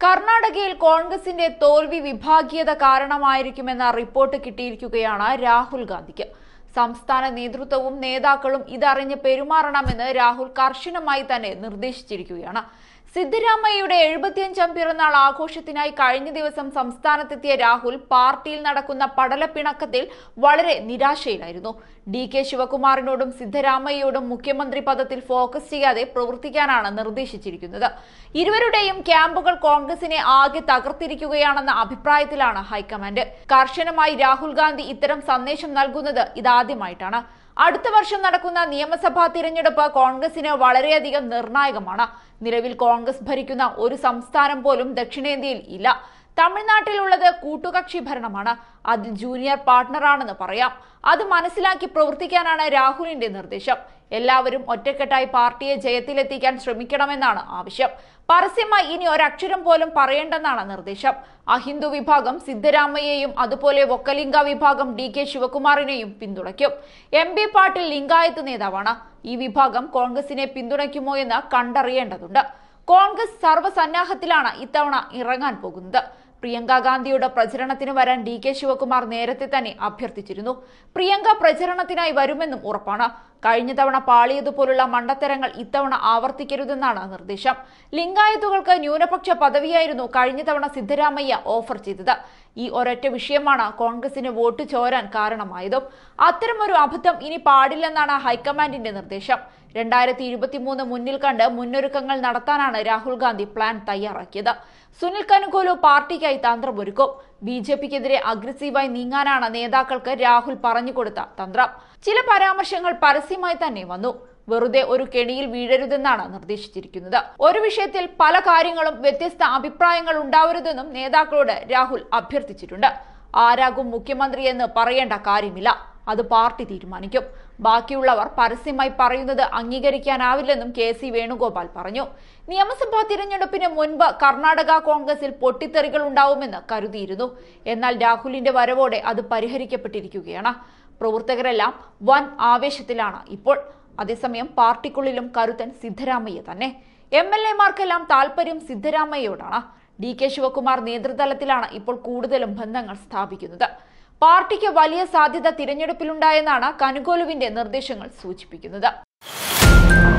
കർണാടകയിൽ കോൺഗ്രസിന്റെ തോൽവി വിഭാഗീയത കാരണമായിരിക്കുമെന്ന റിപ്പോർട്ട് കിട്ടിയിരിക്കുകയാണ് രാഹുൽ ഗാന്ധിക്ക് സംസ്ഥാന നേതൃത്വവും നേതാക്കളും ഇതറിഞ്ഞ് പെരുമാറണമെന്ന് രാഹുൽ കർശനമായി തന്നെ നിർദ്ദേശിച്ചിരിക്കുകയാണ് സിദ്ധരാമയ്യയുടെ എഴുപത്തിയഞ്ചാം പിറന്നാൾ ആഘോഷത്തിനായി കഴിഞ്ഞ ദിവസം സംസ്ഥാനത്തെത്തിയ രാഹുൽ പാർട്ടിയിൽ നടക്കുന്ന പടലപ്പിണക്കത്തിൽ വളരെ നിരാശയിലായിരുന്നു ഡി കെ ശിവകുമാറിനോടും സിദ്ധരാമയ്യയോടും മുഖ്യമന്ത്രി പദത്തിൽ ഫോക്കസ് ചെയ്യാതെ പ്രവർത്തിക്കാനാണ് നിർദ്ദേശിച്ചിരിക്കുന്നത് ഇരുവരുടെയും ക്യാമ്പുകൾ കോൺഗ്രസിനെ ആകെ തകർത്തിരിക്കുകയാണെന്ന അഭിപ്രായത്തിലാണ് ഹൈക്കമാൻഡ് കർശനമായി രാഹുൽ ഗാന്ധി ഇത്തരം സന്ദേശം നൽകുന്നത് ഇതാദ്യമായിട്ടാണ് അടുത്ത വർഷം നടക്കുന്ന നിയമസഭാ തിരഞ്ഞെടുപ്പ് കോൺഗ്രസിന് വളരെയധികം നിർണായകമാണ് നിലവിൽ കോൺഗ്രസ് ഭരിക്കുന്ന ഒരു സംസ്ഥാനം പോലും ദക്ഷിണേന്ത്യയിൽ ഇല്ല തമിഴ്നാട്ടിലുള്ളത് കൂട്ടുകക്ഷി ഭരണമാണ് അതിൽ ജൂനിയർ പാർട്ട്ണറാണെന്ന് പറയാം അത് മനസ്സിലാക്കി പ്രവർത്തിക്കാനാണ് രാഹുലിന്റെ നിർദ്ദേശം എല്ലാവരും ഒറ്റക്കെട്ടായി പാർട്ടിയെ ജയത്തിലെത്തിക്കാൻ ശ്രമിക്കണമെന്നാണ് ആവശ്യം പരസ്യമായി ഇനി ഒരക്ഷരം പോലും പറയേണ്ടെന്നാണ് നിർദ്ദേശം അഹിന്ദു വിഭാഗം സിദ്ധരാമയ്യയും അതുപോലെ വൊക്കലിംഗ വിഭാഗം ഡി കെ ശിവകുമാറിനെയും പിന്തുണയ്ക്കും എം ബി പാട്ടിൽ ലിംഗായത്ത് നേതാവാണ് ഈ വിഭാഗം കോൺഗ്രസിനെ പിന്തുണയ്ക്കുമോ എന്ന് കണ്ടറിയേണ്ടതുണ്ട് കോൺഗ്രസ് സർവ്വസന്നാഹത്തിലാണ് ഇത്തവണ ഇറങ്ങാൻ പോകുന്നത് പ്രിയങ്ക ഗാന്ധിയുടെ പ്രചരണത്തിന് വരാൻ ഡി കെ ശിവകുമാർ നേരത്തെ തന്നെ അഭ്യർത്ഥിച്ചിരുന്നു പ്രിയങ്ക പ്രചരണത്തിനായി വരുമെന്നും ഉറപ്പാണ് കഴിഞ്ഞ തവണ പാളിയതുപോലുള്ള മണ്ടത്തരങ്ങൾ ഇത്തവണ ആവർത്തിക്കരുതെന്നാണ് നിർദ്ദേശം ലിംഗായത്തുകൾക്ക് ന്യൂനപക്ഷ പദവിയായിരുന്നു കഴിഞ്ഞ തവണ സിദ്ധരാമയ്യ ഓഫർ ചെയ്തത് ഈ ഒരൊറ്റ വിഷയമാണ് കോൺഗ്രസിന് വോട്ട് ചോരാൻ കാരണമായതും അത്തരമൊരു അബദ്ധം ഇനി പാടില്ലെന്നാണ് ഹൈക്കമാൻഡിന്റെ നിർദ്ദേശം രണ്ടായിരത്തി ഇരുപത്തിമൂന്ന് മുന്നിൽ കണ്ട് മുന്നൊരുക്കങ്ങൾ നടത്താനാണ് രാഹുൽ ഗാന്ധി പ്ലാൻ തയ്യാറാക്കിയത് സുനിൽ കനുകോലു പാർട്ടിക്കായി തന്ത്രമൊരുക്കും ബി ജെ പിക്കെതിരെ അഗ്രസീവായി നീങ്ങാനാണ് നേതാക്കൾക്ക് രാഹുൽ പറഞ്ഞുകൊടുത്ത തന്ത്രം ചില പരാമർശങ്ങൾ പരസ്യമായി തന്നെ വന്നു വെറുതെ ഒരു കെണിയിൽ വീഴരുതെന്നാണ് നിർദ്ദേശിച്ചിരിക്കുന്നത് ഒരു വിഷയത്തിൽ പല കാര്യങ്ങളും വ്യത്യസ്ത അഭിപ്രായങ്ങൾ ഉണ്ടാവരുതെന്നും നേതാക്കളോട് രാഹുൽ അഭ്യർത്ഥിച്ചിട്ടുണ്ട് ആരാകും മുഖ്യമന്ത്രി എന്ന് പറയേണ്ട കാര്യമില്ല അത് പാർട്ടി തീരുമാനിക്കും ബാക്കിയുള്ളവർ പരസ്യമായി പറയുന്നത് അംഗീകരിക്കാനാവില്ലെന്നും കെ സി വേണുഗോപാൽ പറഞ്ഞു നിയമസഭാ തിരഞ്ഞെടുപ്പിന് മുൻപ് കർണാടക കോൺഗ്രസിൽ പൊട്ടിത്തെറികൾ ഉണ്ടാവുമെന്ന് കരുതിയിരുന്നു എന്നാൽ രാഹുലിന്റെ വരവോടെ അത് പരിഹരിക്കപ്പെട്ടിരിക്കുകയാണ് പ്രവർത്തകരെല്ലാം വൻ ആവേശത്തിലാണ് ഇപ്പോൾ അതേസമയം പാർട്ടിക്കുള്ളിലും കരുത്തൻ സിദ്ധരാമയ്യ തന്നെ എം എൽ എമാർക്കെല്ലാം താല്പര്യം സിദ്ധരാമയ്യയോടാണ് ഡി കെ ശിവകുമാർ നേതൃതലത്തിലാണ് ഇപ്പോൾ കൂടുതലും ബന്ധങ്ങൾ സ്ഥാപിക്കുന്നത് പാർട്ടിക്ക് വലിയ സാധ്യത തിരഞ്ഞെടുപ്പിലുണ്ടായെന്നാണ് കനുകോലുവിന്റെ നിർദ്ദേശങ്ങൾ സൂചിപ്പിക്കുന്നത്